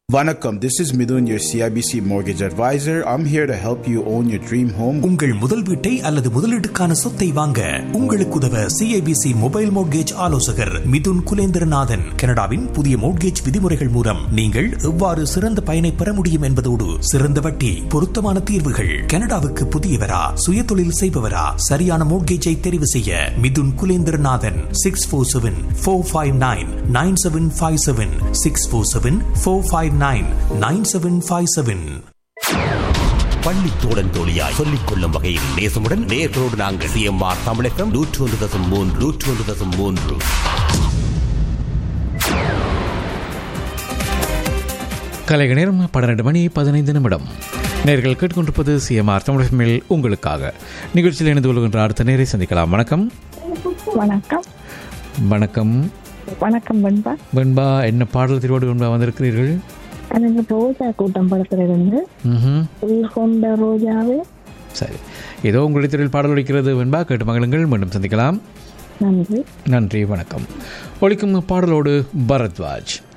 Vanakkam, this is Midun, your CIBC mortgage advisor. I'm here to help you own your dream home. உங்கள் முதல் வீட்டை அல்லது முதலீட்டுக்கான சொத்தை வாங்க உங்களுக்கு உதவ சிஐபிசி மொபைல் மோட்கேஜ் ஆலோசகர் மிதுன் குலேந்திரநாதன் கனடாவின் புதிய மோட்கேஜ் விதிமுறைகள் மூலம் நீங்கள் எவ்வாறு சிறந்த பயனை பெற முடியும் என்பதோடு சிறந்த வட்டி பொருத்தமான தீர்வுகள் கனடாவுக்கு புதியவரா சுயதொழில் செய்பவரா சரியான மோட்கேஜை தெரிவு செய்ய Mithun Kulendranathan six four seven four five nine nine seven five seven six four seven four five nine nine seven five seven பள்ளி தோழன் தோழியாய் சொல்லிக் கொள்ளும் வகையில் நேசமுடன் நேர்களோடு நாங்கள் சிஎம்ஆர் தமிழகம் நூற்று ஒன்று தசம் மூன்று நூற்று ஒன்று தசம் மூன்று கலைக நேரம் பன்னிரண்டு மணி பதினைந்து நிமிடம் நேர்கள் கேட்டுக்கொண்டிருப்பது சிஎம்ஆர் தமிழகமில் உங்களுக்காக நிகழ்ச்சியில் இணைந்து கொள்கின்ற அடுத்த நேரை சந்திக்கலாம் வணக்கம் வணக்கம் வணக்கம் வணக்கம் வெண்பா வெண்பா என்ன பாடல் திருவோடு வெண்பா வந்திருக்கிறீர்கள் எனக்கு ரோஜா கூட்டம் படத்துல இருந்து ம்ஹும். உயிர் கொண்ட ரோஜாவே சரி ஏதோ உங்களுடைய திரையில் பாடல் ஒலிக்கிறது வெண்பா கேட்டு மகளுங்கள் மீண்டும் சந்திக்கலாம் நன்றி நன்றி வணக்கம் ஒலிக்கும் பாடலோடு பரத்வாஜ்